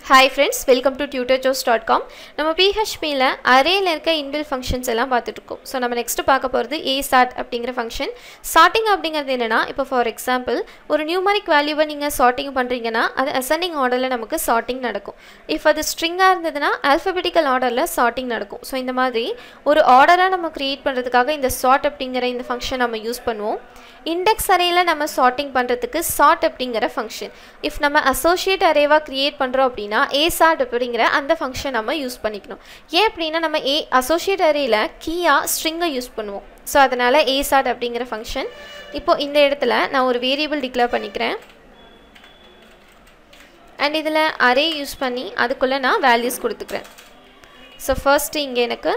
hi friends welcome to tutor joes dot com நம்ம பிஹெச்பியில் அரேயில் இருக்க இன்பில் ஃபங்க்ஷன்ஸ் எல்லாம் பார்த்துட்ருக்கோம் ஸோ நம்ம நெக்ஸ்ட் பார்க்க போகிறது ஏ சாட் அப்படிங்கிற ஃபங்க்ஷன் சார்ட்டிங் அப்படிங்கிறது என்னென்னா இப்போ ஃபார் எக்ஸாம்பிள் ஒரு நியூமரிக் வேல்யூவை நீங்கள் சார்ட்டிங் பண்ணுறீங்கன்னா அது அசெண்டிங் ஆர்டரில் நமக்கு சார்ட்டிங் நடக்கும் இஃப் அது ஸ்ட்ரிங்காக இருந்ததுன்னா ஆல்ஃபபெட்டிக்கல் ஆர்டரில் சார்ட்டிங் நடக்கும் ஸோ இந்த மாதிரி ஒரு ஆர்டராக நம்ம க்ரியேட் பண்ணுறதுக்காக இந்த சார்ட் அப்படிங்கிற இந்த ஃபங்க்ஷன் நம்ம யூஸ் பண்ணுவோம் இண்டெக்ஸ் அரேயில் நம்ம சார்ட்டிங் பண்ணுறதுக்கு சார்ட் அப்படிங்கிற ஃபங்க்ஷன் இஃப் நம்ம அசோசியேட் அரேவாக க்ரியேட் பண்ணுறோம் அப்படின்னா ஏ சார்ட் அப்படிங்கிற அந்த ஃபங்க்ஷன் நம்ம யூஸ் பண்ணிக்கணும் ஏன் அப்படின்னா நம்ம ஏ அசோசியேட் அரேயில் கீயாக ஸ்ட்ரிங்கை யூஸ் பண்ணுவோம் ஸோ அதனால் ஏ சார்ட் அப்படிங்கிற ஃபங்க்ஷன் இப்போது இந்த இடத்துல நான் ஒரு வேரியபிள் டிக்ளேர் பண்ணிக்கிறேன் அண்ட் இதில் அரே யூஸ் பண்ணி அதுக்குள்ளே நான் வேல்யூஸ் கொடுத்துக்கிறேன் ஸோ ஃபர்ஸ்ட்டு இங்கே எனக்கு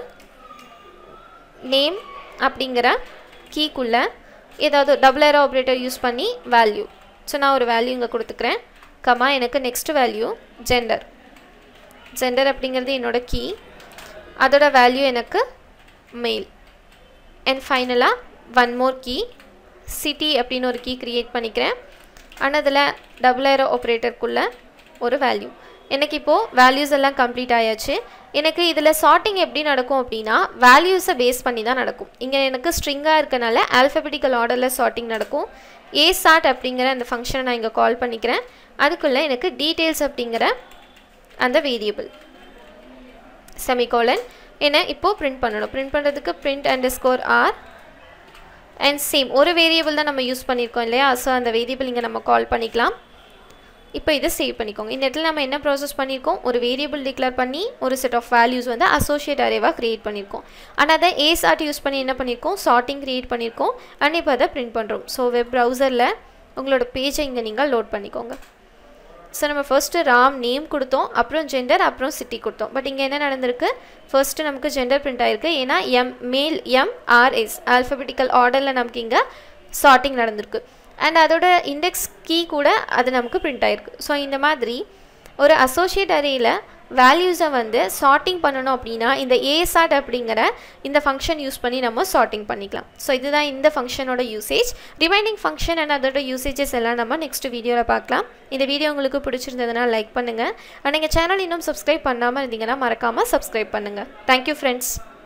நேம் அப்படிங்கிற கீக்குள்ளே ஏதாவது டபுள் ஏரோ ஆப்ரேட்டர் யூஸ் பண்ணி வேல்யூ ஸோ நான் ஒரு வேல்யூ இங்கே கொடுத்துக்கிறேன் கமா எனக்கு நெக்ஸ்ட் வேல்யூ ஜெண்டர் ஜெண்டர் அப்படிங்கிறது என்னோட கீ அதோட வேல்யூ எனக்கு மெயில் அண்ட் ஃபைனலாக ஒன் மோர் கீ சிட்டி அப்படின்னு ஒரு கீ க்ரியேட் பண்ணிக்கிறேன் ஆனால் அதில் டபுள் ஏரோ ஆப்ரேட்டருக்குள்ளே ஒரு வேல்யூ எனக்கு இப்போது வேல்யூஸ் எல்லாம் கம்ப்ளீட் ஆயாச்சு எனக்கு இதில் சார்ட்டிங் எப்படி நடக்கும் அப்படின்னா வேல்யூஸை பேஸ் பண்ணி தான் நடக்கும் இங்கே எனக்கு ஸ்ட்ரிங்காக இருக்கனால ஆல்ஃபபெட்டிக்கல் ஆர்டரில் சார்ட்டிங் நடக்கும் ஏ சார்ட் அப்படிங்கிற அந்த ஃபங்க்ஷனை நான் இங்கே கால் பண்ணிக்கிறேன் அதுக்குள்ளே எனக்கு டீட்டெயில்ஸ் அப்படிங்கிற அந்த வேரியபிள் செமிகோலன் என்ன இப்போது பிரிண்ட் பண்ணணும் பிரிண்ட் பண்ணுறதுக்கு print underscore R and same ஒரு வேரியபிள் தான் நம்ம யூஸ் பண்ணியிருக்கோம் இல்லையா ஸோ அந்த வேரியபிள் இங்கே நம்ம கால் பண்ணிக்கலாம் இப்போ இதை சேவ் பண்ணிக்கோங்க இந்த இடத்துல நம்ம என்ன ப்ராசஸ் பண்ணியிருக்கோம் ஒரு வேரியபிள் டிக்ளேர் பண்ணி ஒரு செட் ஆஃப் வேல்யூஸ் வந்து அசோசியேட் அரேவாக க்ரியேட் பண்ணியிருக்கோம் ஆனால் அதை ஏ சார்ட் யூஸ் பண்ணி என்ன பண்ணியிருக்கோம் சார்ட்டிங் க்ரியேட் பண்ணியிருக்கோம் அண்ட் இப்போ அதை பிரிண்ட் பண்ணுறோம் ஸோ வெப் ப்ரௌசரில் உங்களோட பேஜை இங்கே நீங்கள் லோட் பண்ணிக்கோங்க ஸோ நம்ம ஃபர்ஸ்ட்டு ராம் நேம் கொடுத்தோம் அப்புறம் ஜெண்டர் அப்புறம் சிட்டி கொடுத்தோம் பட் இங்கே என்ன நடந்திருக்கு ஃபர்ஸ்ட்டு நமக்கு ஜெண்டர் பிரிண்ட் ஆயிருக்கு ஏன்னா எம் மேல் எம் ஆர்எஸ் ஆல்ஃபபெட்டிக்கல் ஆர்டரில் நமக்கு இங்கே சார்ட்டிங் நடந்திருக்கு அண்ட் அதோட இண்டெக்ஸ் கீ கூட அது நமக்கு பிரிண்ட் ஆகிருக்கு ஸோ இந்த மாதிரி ஒரு அசோசியேட் அரேயில் வேல்யூஸை வந்து சார்ட்டிங் பண்ணணும் அப்படின்னா இந்த ஏசாட் அப்படிங்கிற இந்த ஃபங்க்ஷன் யூஸ் பண்ணி நம்ம சார்ட்டிங் பண்ணிக்கலாம் ஸோ இதுதான் இந்த ஃபங்க்ஷனோட யூசேஜ் ரிமைனிங் ஃபங்க்ஷன் அண்ட் அதோட யூசேஜஸ் எல்லாம் நம்ம நெக்ஸ்ட் வீடியோவில் பார்க்கலாம் இந்த வீடியோ உங்களுக்கு பிடிச்சிருந்ததுன்னா லைக் பண்ணுங்கள் அண்ட் எங்கள் சேனல் இன்னும் சப்ஸ்கிரைப் பண்ணாமல் இருந்தீங்கன்னா மறக்காமல் சப்ஸ்கிரைப் பண்ணுங்கள் தேங்க்யூ ஃப்ரெண்ட்ஸ்